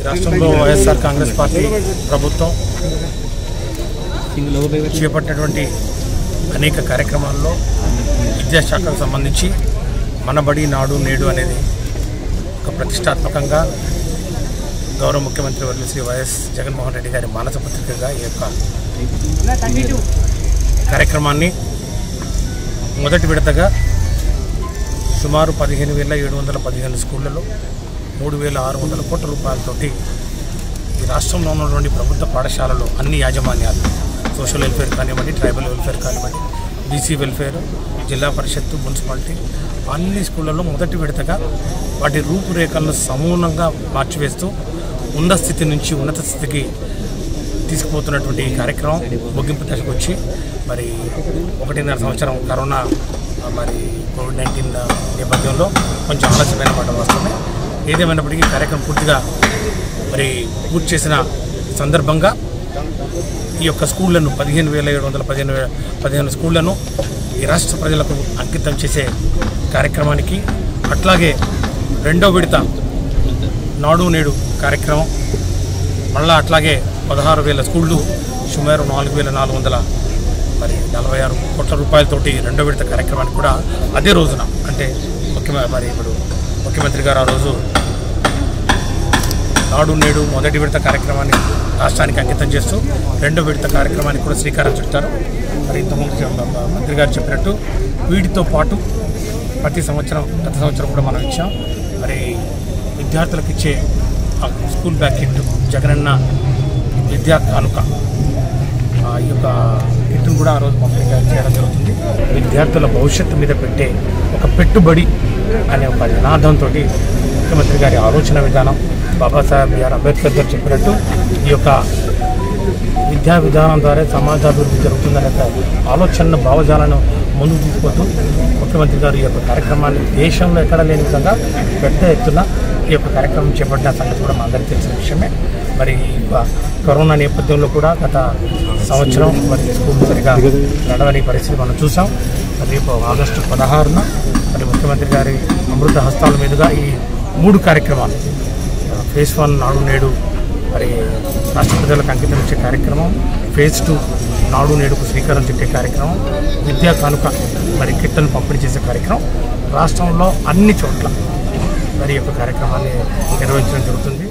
రాష్ట్రంలో వైఎస్ఆర్ కాంగ్రెస్ పార్టీ ప్రభుత్వం చేపట్టినటువంటి అనేక కార్యక్రమాల్లో విద్యాశాఖకు సంబంధించి మన బడి నాడు నేడు అనేది ఒక ప్రతిష్టాత్మకంగా గౌరవ ముఖ్యమంత్రి వర్యులు శ్రీ వైఎస్ జగన్మోహన్ రెడ్డి గారి మానస పత్రికగా ఈ యొక్క కార్యక్రమాన్ని మొదటి విడతగా సుమారు పదిహేను వేల ఏడు వందల పదిహేను స్కూళ్ళలో మూడు వేల ఆరు వందల కోట్ల రూపాయలతోటి ఈ రాష్ట్రంలో ఉన్నటువంటి ప్రభుత్వ పాఠశాలలో అన్ని యాజమాన్యాలు సోషల్ వెల్ఫేర్ కానివ్వండి ట్రైబల్ వెల్ఫేర్ కానివ్వండి బీసీ వెల్ఫేర్ జిల్లా పరిషత్తు మున్సిపాలిటీ అన్ని స్కూళ్ళలో మొదటి విడతగా వాటి రూపురేఖలను సమూలంగా మార్చివేస్తూ ఉన్నత స్థితి నుంచి ఉన్నత స్థితికి తీసుకుపోతున్నటువంటి ఈ కార్యక్రమం ముగింపు దశకు వచ్చి మరి ఒకటిన్నర సంవత్సరం కరోనా ఆ, మరి కోవిడ్ నైన్టీన్ నేపథ్యంలో కొంచెం ఆలస్యమైన మాట వస్తుంది ఏదేమైనప్పటికీ ఈ కార్యక్రమం పూర్తిగా మరి పూర్తి చేసిన సందర్భంగా ఈ యొక్క స్కూళ్లను పదిహేను వేల ఏడు వందల పదిహేను వే- పదిహేను స్కూళ్లను ఈ రాష్ట్ర ప్రజలకు అంకితం చేసే కార్యక్రమానికి అట్లాగే రెండో విడత నాడు నేడు కార్యక్రమం మళ్ళా అట్లాగే పదహారు వేల స్కూళ్ళు సుమారు నాలుగు వేల నాలుగు వందల మరి నలభై ఆరు కోట్ల రూపాయలతోటి రెండో విడత కార్యక్రమానికి కూడా అదే రోజున అంటే ముఖ్యమ మరి ఇప్పుడు ముఖ్యమంత్రి గారు ఆ రోజు నాడు నేడు మొదటి విడత కార్యక్రమాన్ని రాష్ట్రానికి అంకితం చేస్తూ రెండో విడత కార్యక్రమానికి కూడా శ్రీకారం చుట్టారు మరి ఇంతకుముందు చెప్ప- మంత్రి గారు చెప్పినట్టు వీటితో పాటు ప్రతి సంవత్సరం గత సంవత్సరం కూడా మనం ఇచ్చాం మరి విద్యార్థులకు ఇచ్చే ఆ స్కూల్ బ్యాగ్ కిట్ జగనన్న విద్యా కానుక ఆ ఈ యొక్క కిట్ను కూడా ఆ రోజు పంపిణీ చేయడం జరుగుతుంది విద్యార్థుల భవిష్యత్తు మీద పెట్టే ఒక పెట్టుబడి అనే ఒక నినాదంతో ముఖ్యమంత్రి గారి ఆలోచన విధానం బాబాసాహెబ్ బిఆర్ అంబేద్కర్ గారు చెప్పినట్టు ఈ యొక్క విద్యా విధానం ద్వారా సమాజాభివృద్ధి జరుగుతుందనే ఒక ఆలోచన భావజాలను ముందుకు తీసుకుపోతూ ముఖ్యమంత్రి గారు ఈ యొక్క కార్యక్రమాన్ని దేశంలో ఎక్కడ లేని విధంగా పెద్ద ఎత్తున ఈ యొక్క కార్యక్రమం చేపట్టిన సంగతి కూడా మా అందరికీ తెలిసిన విషయమే మరి ఈ యొక్క కరోనా నేపథ్యంలో కూడా గత సంవత్సరం మరి స్కూల్ సరిగా నడవని పరిస్థితి మనం చూసాం మరి రేపు ఆగస్టు పదహారున మరి ముఖ్యమంత్రి గారి అమృత హస్తాల మీదుగా ఈ మూడు కార్యక్రమాలు ఫేజ్ వన్ నాడు నేడు మరి రాష్ట్ర ప్రజలకు అంకితం ఇచ్చే కార్యక్రమం ఫేజ్ టూ నాడు నేడుకు శ్రీకారం చుట్టే కార్యక్రమం విద్యా కానుక మరి కిట్టను పంపిణీ చేసే కార్యక్రమం రాష్ట్రంలో అన్ని చోట్ల మరి ఈ యొక్క కార్యక్రమాన్ని నిర్వహించడం జరుగుతుంది